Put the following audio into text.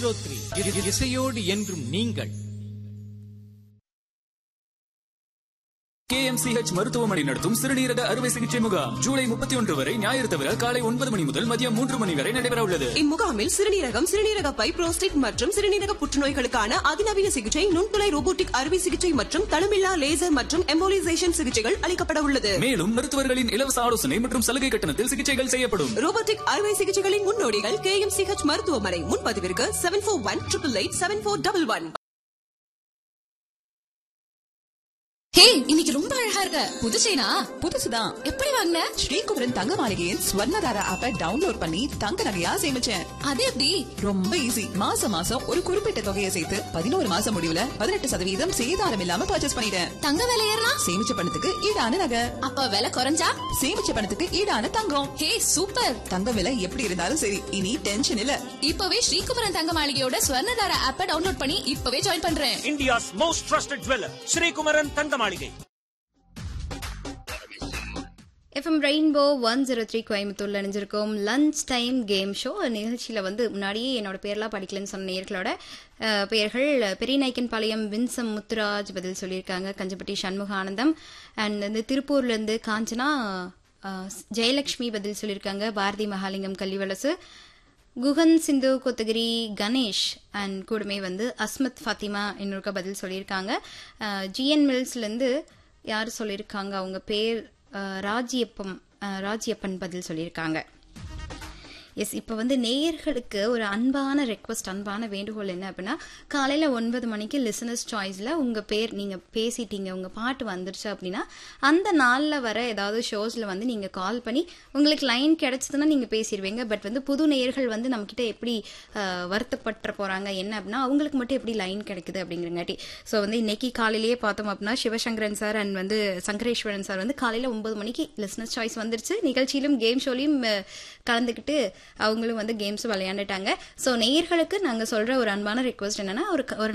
Three இசையோடு என்றும் நீங்கள் கேஎம்சிஹெச் மருத்துவமனை நடத்தும் சிறுநீரக அறுவை சிகிச்சை முகாம் ஜூலை முப்பத்தி ஒன்று வரை ஞாயிறு தவிர காலை ஒன்பது மணி முதல் மதியம் மூன்று மணி வரை நடைபெற உள்ளது இம்முகாமில் சிறுநீரகம் சிறுநீரக பை புரோஸ்டேட் மற்றும் சிறுநீரக புற்றுநோய்களுக்கான அதிநவீன சிகிச்சை நுண்துளை ரோபோட்டிக் அறுவை சிகிச்சை மற்றும் தளமில்லா லேசர் மற்றும் எம்போலிசேஷன் சிகிச்சைகள் அளிக்கப்பட உள்ளது மேலும் மருத்துவர்களின் இலவச ஆலோசனை மற்றும் சலுகை கட்டணத்தில் சிகிச்சைகள் செய்யப்படும் ரோபோட்டிக் அறுவை சிகிச்சைகளின் முன்னோடிகள் கே எம் சிஹெச் மருத்துவமனை முன்பதிவிற்கு seven four one triple eight seven four double one hey இன்னைக்கு ரொம்ப அழகா இருக்க புது செயினா புதுசுதான் எப்படி வாங்கின ஸ்ரீகுமரன் தங்க மாளிகையின் ஸ்வர்ணதார ஆப்பை டவுன்லோட் பண்ணி தங்க நகையா சேமிச்சேன் அது எப்படி ரொம்ப ஈஸி மாசம் மாசம் ஒரு குறிப்பிட்ட தொகையை சேர்த்து பதினோரு மாசம் முடிவுல பதினெட்டு சதவீதம் சேதாரம் இல்லாம பர்ச்சேஸ் பண்ணிட்டேன் தங்க விலை ஏறினா சேமிச்ச பணத்துக்கு ஈடான நகை அப்ப விலை குறைஞ்சா சேமிச்ச பணத்துக்கு ஈடான தங்கம் ஹே சூப்பர் தங்க விலை எப்படி இருந்தாலும் சரி இனி டென்ஷன் இல்ல இப்பவே ஸ்ரீகுமரன் தங்க மாளிகையோட ஸ்வர்ணதார ஆப்ப டவுன்லோட் பண்ணி இப்பவே ஜாயின் பண்றேன் India's most trusted jeweler, Sri Kumaran Tangamalige. FM rainbow one zero three கோயம்புத்தூர்ல இணைஞ்சிருக்கோம் லஞ்ச் டைம் கேம் ஷோ நிகழ்ச்சியில் வந்து முன்னாடியே என்னோட பேர்லாம் படிக்கலன்னு சொன்ன நேர்களோட அஹ், பெயர்கள் பெரியநாயக்கன் பாளையம் வின்சம் முத்துராஜ் பதில் சொல்லியிருக்காங்க கஞ்சப்பட்டி சண்முகானந்தம் அண்ட் வந்து திருப்பூர்லேருந்து காஞ்சனா அஹ், ஜெயலக்ஷ்மி பதில் சொல்லியிருக்காங்க பாரதி மகாலிங்கம் கல்விவலசு குகன் சிந்து கொத்தகிரி கணேஷ் அண்ட் கூடமே வந்து அஸ்மத் ஃபாத்திமா இன்னொருக்க பதில் சொல்லியிருக்காங்க ஜிஎன் மில்ஸ்லேருந்து யார் சொல்லியிருக்காங்க அவங்க பேர் அஹ், ராஜியப்பம் அஹ், ராஜியப்பன் பதில் சொல்லியிருக்காங்க எஸ் இப்போ வந்து நேயர்களுக்கு ஒரு அன்பான ரெக்வஸ்ட் அன்பான வேண்டுகோள் என்ன அப்படின்னா காலையில் ஒன்பது மணிக்கு லிசனர்ஸ் சாய்ஸில் உங்கள் பேர் நீங்கள் பேசிட்டீங்க உங்கள் பாட்டு வந்துருச்சு அப்படின்னா அந்த நாளில் வர ஏதாவது ஷோஸில் வந்து நீங்கள் கால் பண்ணி உங்களுக்கு லைன் கிடைச்சதுன்னா நீங்கள் பேசிடுவீங்க பட் வந்து புது நேயர்கள் வந்து நம்மக்கிட்ட எப்படி அஹ், வருத்தப்பட்டு போகிறாங்க என்ன அப்படின்னா அவங்களுக்கு மட்டும் எப்படி லைன் கிடைக்குது அப்படிங்கிறங்காட்டி ஸோ வந்து இன்னைக்கு காலையிலேயே பார்த்தோம் அப்படின்னா சிவசங்கரன் சார் அண்ட் வந்து சங்கரேஸ்வரன் சார் வந்து காலையில் ஒன்பது மணிக்கு லிசனர்ஸ் சாய்ஸ் வந்துருச்சு நிகழ்ச்சியிலும் கேம் ஷோலையும் அஹ், கலந்துக்கிட்டு அவங்களும் வந்து கேம்ஸ் விளையாண்டுட்டாங்க ஸோ நேயர்களுக்கு நாங்கள் சொல்கிற ஒரு அன்பான ரிக்வஸ்ட் என்னன்னா ஒரு க- ஒரு